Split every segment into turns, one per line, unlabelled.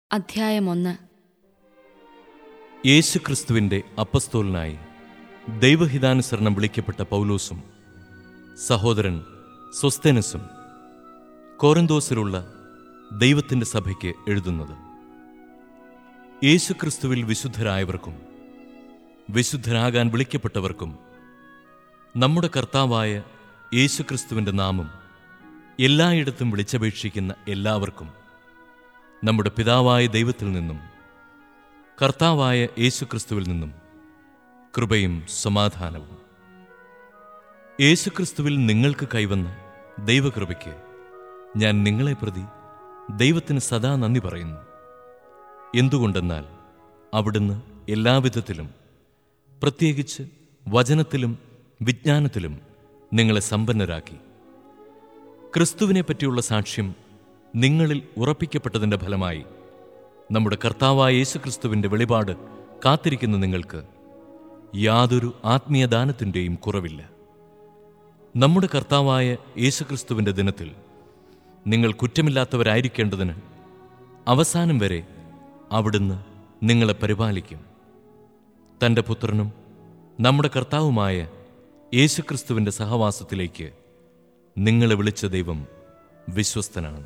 അധ്യായം ഒന്ന്
യേശുക്രിസ്തുവിൻ്റെ അപ്പസ്തോലനായി ദൈവഹിതാനുസരണം വിളിക്കപ്പെട്ട പൗലോസും സഹോദരൻ സ്വസ്തനസും കോരന്തോസിലുള്ള ദൈവത്തിൻ്റെ സഭയ്ക്ക് എഴുതുന്നത് യേശുക്രിസ്തുവിൽ വിശുദ്ധരായവർക്കും വിശുദ്ധരാകാൻ വിളിക്കപ്പെട്ടവർക്കും നമ്മുടെ കർത്താവായ യേശുക്രിസ്തുവിൻ്റെ നാമം എല്ലായിടത്തും വിളിച്ചപേക്ഷിക്കുന്ന എല്ലാവർക്കും നമ്മുടെ പിതാവായ ദൈവത്തിൽ നിന്നും കർത്താവായ യേശുക്രിസ്തുവിൽ നിന്നും കൃപയും സമാധാനവും യേശുക്രിസ്തുവിൽ നിങ്ങൾക്ക് കൈവന്ന ദൈവകൃപയ്ക്ക് ഞാൻ നിങ്ങളെ പ്രതി ദൈവത്തിന് സദാ നന്ദി പറയുന്നു എന്തുകൊണ്ടെന്നാൽ അവിടുന്ന് എല്ലാവിധത്തിലും പ്രത്യേകിച്ച് വചനത്തിലും വിജ്ഞാനത്തിലും നിങ്ങളെ സമ്പന്നരാക്കി ക്രിസ്തുവിനെ പറ്റിയുള്ള സാക്ഷ്യം നിങ്ങളിൽ ഉറപ്പിക്കപ്പെട്ടതിൻ്റെ ഫലമായി നമ്മുടെ കർത്താവായ യേശുക്രിസ്തുവിൻ്റെ വെളിപാട് കാത്തിരിക്കുന്ന നിങ്ങൾക്ക് യാതൊരു ആത്മീയദാനത്തിൻ്റെയും കുറവില്ല നമ്മുടെ കർത്താവായ യേശുക്രിസ്തുവിൻ്റെ ദിനത്തിൽ നിങ്ങൾ കുറ്റമില്ലാത്തവരായിരിക്കേണ്ടതിന് അവസാനം വരെ അവിടുന്ന് നിങ്ങളെ പരിപാലിക്കും തൻ്റെ പുത്രനും നമ്മുടെ കർത്താവുമായ യേശുക്രിസ്തുവിൻ്റെ സഹവാസത്തിലേക്ക് നിങ്ങളെ വിളിച്ച ദൈവം വിശ്വസ്തനാണ്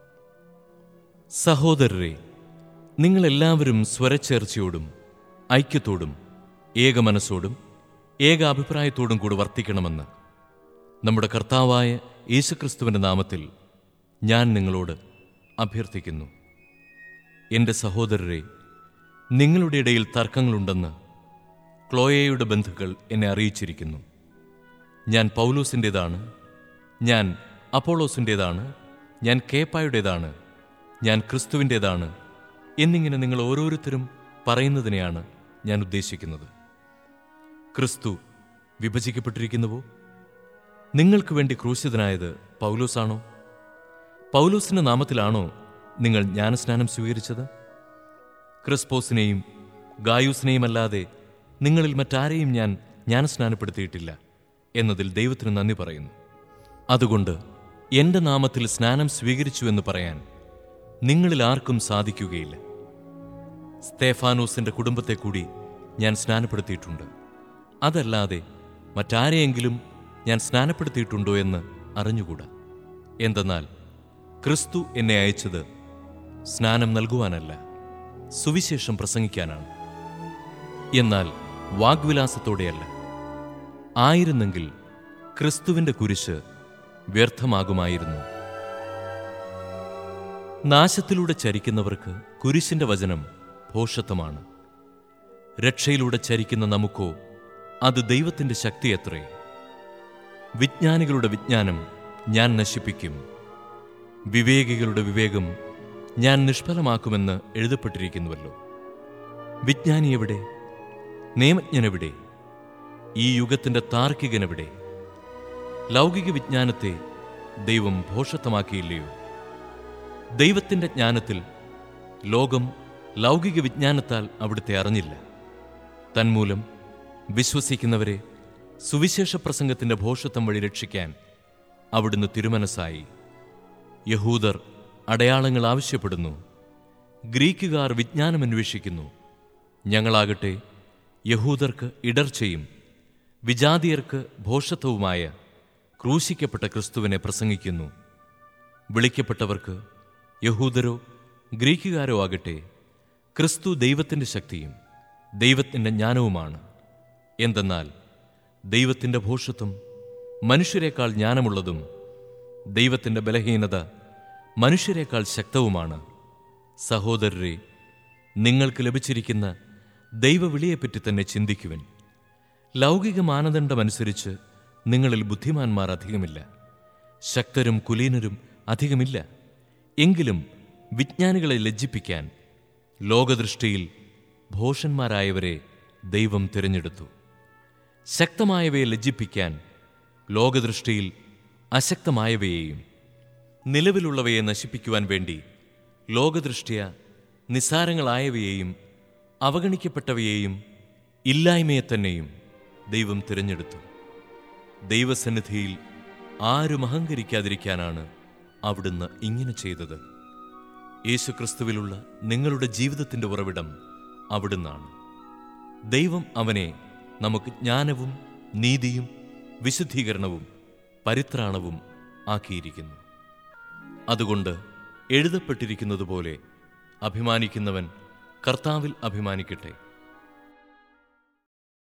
സഹോദരരെ നിങ്ങളെല്ലാവരും സ്വരച്ചേർച്ചയോടും ഐക്യത്തോടും ഏകമനസ്സോടും ഏക അഭിപ്രായത്തോടും കൂടി വർത്തിക്കണമെന്ന് നമ്മുടെ കർത്താവായ യേശുക്രിസ്തുവിൻ്റെ നാമത്തിൽ ഞാൻ നിങ്ങളോട് അഭ്യർത്ഥിക്കുന്നു എൻ്റെ സഹോദരരെ നിങ്ങളുടെ ഇടയിൽ തർക്കങ്ങളുണ്ടെന്ന് ക്ലോയയുടെ ബന്ധുക്കൾ എന്നെ അറിയിച്ചിരിക്കുന്നു ഞാൻ പൗലോസിൻ്റേതാണ് ഞാൻ അപ്പോളോസിൻ്റേതാണ് ഞാൻ കേപ്പായുടേതാണ് ഞാൻ ക്രിസ്തുവിൻ്റേതാണ് എന്നിങ്ങനെ നിങ്ങൾ ഓരോരുത്തരും പറയുന്നതിനെയാണ് ഞാൻ ഉദ്ദേശിക്കുന്നത് ക്രിസ്തു വിഭജിക്കപ്പെട്ടിരിക്കുന്നുവോ നിങ്ങൾക്ക് വേണ്ടി ക്രൂശിതനായത് പൗലോസാണോ പൗലോസിന്റെ നാമത്തിലാണോ നിങ്ങൾ ജ്ഞാനസ്നാനം സ്വീകരിച്ചത് ക്രിസ്പോസിനെയും ഗായൂസിനെയും അല്ലാതെ നിങ്ങളിൽ മറ്റാരെയും ഞാൻ ജ്ഞാനസ്നാനപ്പെടുത്തിയിട്ടില്ല എന്നതിൽ ദൈവത്തിന് നന്ദി പറയുന്നു അതുകൊണ്ട് എൻ്റെ നാമത്തിൽ സ്നാനം സ്വീകരിച്ചുവെന്ന് പറയാൻ നിങ്ങളിൽ ആർക്കും സാധിക്കുകയില്ല സ്തേഫാനോസിന്റെ കുടുംബത്തെ കൂടി ഞാൻ സ്നാനപ്പെടുത്തിയിട്ടുണ്ട് അതല്ലാതെ മറ്റാരെയെങ്കിലും ഞാൻ സ്നാനപ്പെടുത്തിയിട്ടുണ്ടോ എന്ന് അറിഞ്ഞുകൂടാ എന്തെന്നാൽ ക്രിസ്തു എന്നെ അയച്ചത് സ്നാനം നൽകുവാനല്ല സുവിശേഷം പ്രസംഗിക്കാനാണ് എന്നാൽ വാഗ്വിലാസത്തോടെയല്ല ആയിരുന്നെങ്കിൽ ക്രിസ്തുവിന്റെ കുരിശ് വ്യർത്ഥമാകുമായിരുന്നു നാശത്തിലൂടെ ചരിക്കുന്നവർക്ക് കുരിശിന്റെ വചനം ഭോഷത്വമാണ് രക്ഷയിലൂടെ ചരിക്കുന്ന നമുക്കോ അത് ദൈവത്തിന്റെ ശക്തിയത്രേ വിജ്ഞാനികളുടെ വിജ്ഞാനം ഞാൻ നശിപ്പിക്കും വിവേകികളുടെ വിവേകം ഞാൻ നിഷ്ഫലമാക്കുമെന്ന് എഴുതപ്പെട്ടിരിക്കുന്നുവല്ലോ വിജ്ഞാനി എവിടെ നിയമജ്ഞനെവിടെ ഈ യുഗത്തിന്റെ താർക്കികനെവിടെ ലൗകിക വിജ്ഞാനത്തെ ദൈവം ഭോഷത്വമാക്കിയില്ലയോ ദൈവത്തിന്റെ ജ്ഞാനത്തിൽ ലോകം ലൗകിക വിജ്ഞാനത്താൽ അവിടുത്തെ അറിഞ്ഞില്ല തന്മൂലം വിശ്വസിക്കുന്നവരെ സുവിശേഷ പ്രസംഗത്തിന്റെ ഭോഷത്വം വഴി രക്ഷിക്കാൻ അവിടുന്ന് തിരുമനസ്സായി യഹൂദർ അടയാളങ്ങൾ ആവശ്യപ്പെടുന്നു ഗ്രീക്കുകാർ വിജ്ഞാനം അന്വേഷിക്കുന്നു ഞങ്ങളാകട്ടെ യഹൂദർക്ക് ഇടർച്ചയും വിജാതിയർക്ക് ഭോഷത്വവുമായ ക്രൂശിക്കപ്പെട്ട ക്രിസ്തുവിനെ പ്രസംഗിക്കുന്നു വിളിക്കപ്പെട്ടവർക്ക് യഹൂദരോ ഗ്രീക്കുകാരോ ആകട്ടെ ക്രിസ്തു ദൈവത്തിൻ്റെ ശക്തിയും ദൈവത്തിൻ്റെ ജ്ഞാനവുമാണ് എന്തെന്നാൽ ദൈവത്തിൻ്റെ ഭോഷത്വം മനുഷ്യരെക്കാൾ ജ്ഞാനമുള്ളതും ദൈവത്തിൻ്റെ ബലഹീനത മനുഷ്യരെക്കാൾ ശക്തവുമാണ് സഹോദരരെ നിങ്ങൾക്ക് ലഭിച്ചിരിക്കുന്ന ദൈവവിളിയെപ്പറ്റി തന്നെ ചിന്തിക്കുവിൻ ലൗകിക മാനദണ്ഡമനുസരിച്ച് നിങ്ങളിൽ ബുദ്ധിമാന്മാർ അധികമില്ല ശക്തരും കുലീനരും അധികമില്ല എങ്കിലും വിജ്ഞാനികളെ ലജ്ജിപ്പിക്കാൻ ലോകദൃഷ്ടിയിൽ ഭോഷന്മാരായവരെ ദൈവം തിരഞ്ഞെടുത്തു ശക്തമായവയെ ലജ്ജിപ്പിക്കാൻ ലോകദൃഷ്ടിയിൽ അശക്തമായവയെയും നിലവിലുള്ളവയെ നശിപ്പിക്കുവാൻ വേണ്ടി ലോകദൃഷ്ടിയ നിസ്സാരങ്ങളായവയെയും അവഗണിക്കപ്പെട്ടവയെയും ഇല്ലായ്മയെ തന്നെയും ദൈവം തിരഞ്ഞെടുത്തു ദൈവസന്നിധിയിൽ ആരും അഹങ്കരിക്കാതിരിക്കാനാണ് അവിടുന്ന് ഇങ്ങനെ ചെയ്തത് യേശുക്രിസ്തുവിലുള്ള നിങ്ങളുടെ ജീവിതത്തിൻ്റെ ഉറവിടം അവിടുന്നാണ് ദൈവം അവനെ നമുക്ക് ജ്ഞാനവും നീതിയും വിശുദ്ധീകരണവും പരിത്രാണവും ആക്കിയിരിക്കുന്നു അതുകൊണ്ട് എഴുതപ്പെട്ടിരിക്കുന്നതുപോലെ അഭിമാനിക്കുന്നവൻ കർത്താവിൽ അഭിമാനിക്കട്ടെ